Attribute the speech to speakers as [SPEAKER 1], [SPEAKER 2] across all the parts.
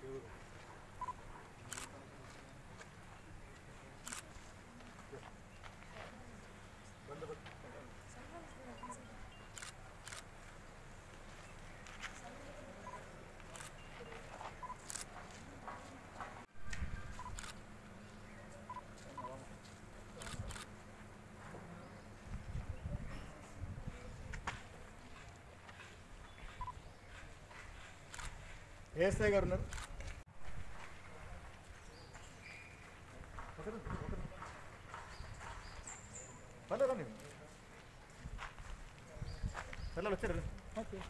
[SPEAKER 1] ASI గారు ఉన్నారు పర్లేదా నేను పిల్లలు వచ్చారు okay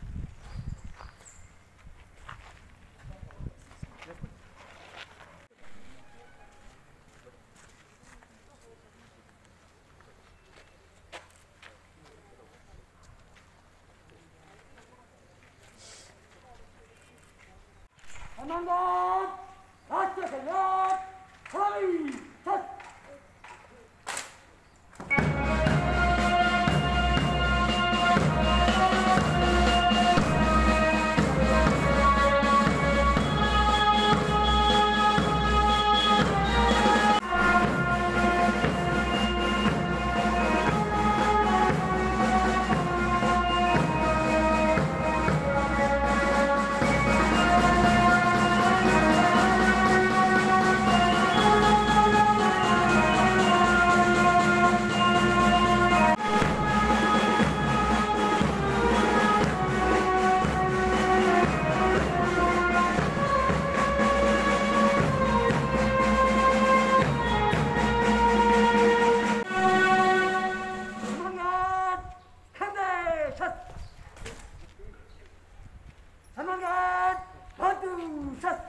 [SPEAKER 2] Anandan, Astaghfirullah, Hey, Tat. Anandan, Kande, Tat. Anandan, Badu, Tat.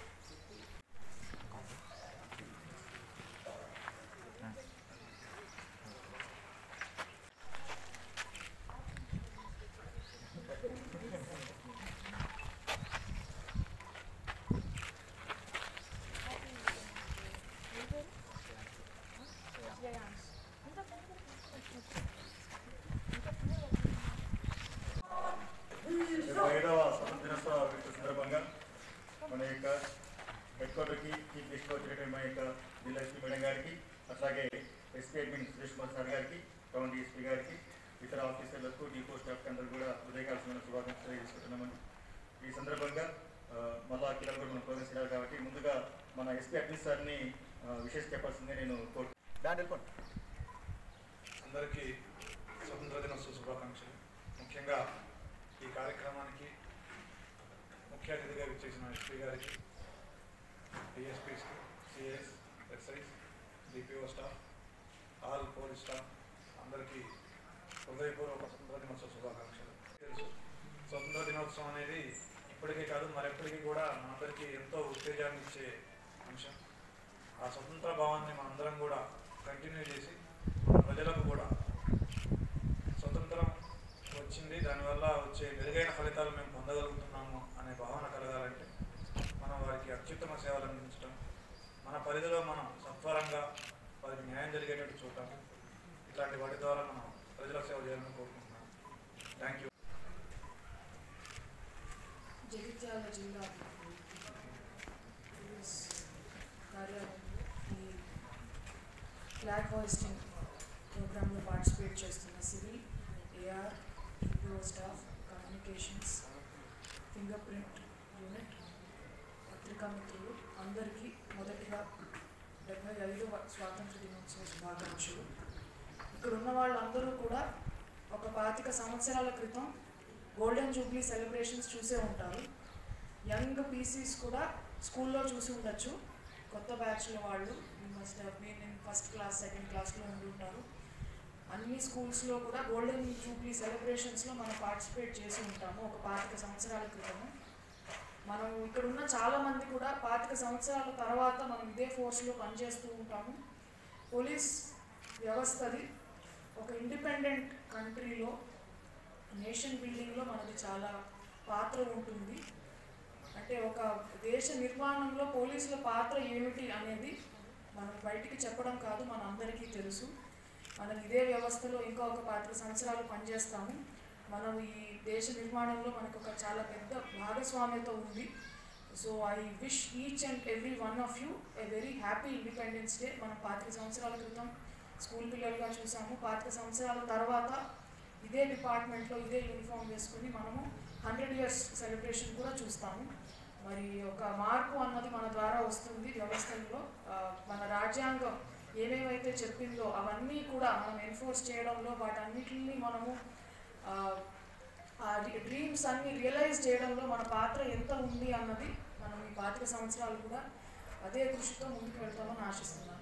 [SPEAKER 1] ఐదవ స్వతంత్ర దినోత్సవ వేడుకల సందర్భంగా మన యొక్క హెడ్ క్వార్టర్కి చీఫ్ గెస్ట్గా వచ్చినటువంటి మన యొక్క దిలక్ష్మి మేడం గారికి అట్లాగే SP admin Suresh Kumar sir గారికి టౌన్ డిఎస్పీ గారికి ఇతర ఆఫీసర్లకు డిపో స్టాఫ్ అందరూ కూడా ఉదయకాల్సిన శుభాకాంక్షలు తెలియజేసుకుంటున్నామండి ఈ సందర్భంగా ఆ, మళ్ళా అఖిల కూడా మనం ప్రోగ్రెస్ చేయాలి కాబట్టి ముందుగా మన ఎస్పీ అడ్మిన్ సార్ని ఆ, విశేష చెప్పాల్సిందే నేను కోరు దాంట్లో వెళ్ళిపోండి
[SPEAKER 3] అందరికీ స్వతంత్ర దినోత్సవ శుభాకాంక్షలు ముఖ్యంగా ఈ కార్యక్రమానికి ముఖ్య అతిథిగా విచ్చేసిన ఎస్పీ గారికి DSPs CS SIs DPO staff all police staff అందరికీ హృదయపూర్వక స్వతంత్ర దినోత్సవ శుభాకాంక్షలు తెలుసు స్వతంత్ర దినోత్సవం అనేది ఇప్పటికే కాదు మరెప్పటికీ కూడా మనందరికీ ఎంతో ఉత్తేజాన్ని ఇచ్చే అంశం ఆ స్వతంత్ర భావాన్ని మనందరం కూడా కంటిన్యూ చేసి మన ప్రజలకు కూడా స్వతంత్రం వచ్చింది దానివల్ల వచ్చే మెరుగైన ఫలితాలు మేము పొందగలుగుతున్నాము అనే భావన కలగాలంటే మనం వారికి అత్యుత్తమ సేవలు అందించడం మన పరిధిలో మనం సత్వరంగా వారికి న్యాయం జరిగేటట్టు చూడటం ఇట్లాంటి వాటి ద్వారా మనం ప్రజల సేవ చేయాలని కోరుకుంటున్నాం థ్యాంక్ యూ
[SPEAKER 4] జగిత్యాల జిల్లా పోలీస్ కార్యాలయంలో ఈ ఫ్లాగ్ హోయిస్టింగ్ ప్రోగ్రాంలో పార్టిసిపేట్ చేస్తున్న civil AR EPO staff communications finger print unit పత్రికా మిత్రులు అందరికీ మొదటిగా డెబ్బై ఐదవ స్వాతంత్ర దినోత్సవ శుభాకాంక్షలు ఇక్కడ ఉన్న వాళ్ళందరూ కూడా ఒక పాతిక సంవత్సరాల క్రితం గోల్డెన్ జూబ్లీ సెలబ్రేషన్స్ చూసే ఉంటారు యంగ్ పీసీస్ కూడా స్కూల్లో చూసి ఉండొచ్చు కొత్త బ్యాచ్ల వాళ్ళు must been in first class second క్లాస్లో ఉండి ఉంటారు అన్ని స్కూల్స్లో కూడా గోల్డెన్ జూబ్లీ సెలబ్రేషన్స్లో మనం పార్టిసిపేట్ చేసి ఉంటాము ఒక పాతిక సంవత్సరాల క్రితము మనం ఇక్కడ ఉన్న చాలా మంది కూడా పాతిక సంవత్సరాల తర్వాత మనం ఇదే ఫోర్స్లో పనిచేస్తూ ఉంటాము పోలీస్ వ్యవస్థది ఒక ఇండిపెండెంట్ కంట్రీలో నేషన్ బిల్డింగ్లో మనది చాలా పాత్ర ఉంటుంది అంటే ఒక దేశ నిర్మాణంలో పోలీసుల పాత్ర ఏమిటి అనేది మనం బయటికి చెప్పడం కాదు మన అందరికీ తెలుసు మనం ఇదే వ్యవస్థలో ఇంకా ఒక పాతిక సంవత్సరాలు పనిచేస్తాము మనం ఈ దేశ నిర్మాణంలో మనకు ఒక చాలా పెద్ద భాగస్వామ్యత ఉంది so I wish each and every one of you a very happy Independence Day మనం పాతిక సంవత్సరాల క్రితం స్కూల్ పిల్లలుగా చూసాము పాతిక సంవత్సరాల తర్వాత ఇదే డిపార్ట్మెంట్లో ఇదే యూనిఫామ్ వేసుకుని మనము హండ్రెడ్ ఇయర్స్ సెలబ్రేషన్ కూడా చూస్తాము మరి ఒక మార్పు అన్నది మన ద్వారా వస్తుంది వ్యవస్థల్లో ఆ, మన రాజ్యాంగం ఏమేమైతే చెప్పిందో అవన్నీ కూడా మనం ఎన్ఫోర్స్ చేయడంలో వాటన్నిటిని మనము ఆ, ఆ డ్రీమ్స్ అన్ని రియలైజ్ చేయడంలో మన పాత్ర ఎంత ఉంది అన్నది మనం ఈ పాతిక సంవత్సరాలు కూడా అదే కృషితో ముందుకు వెళ్తామని ఆశిస్తున్నాను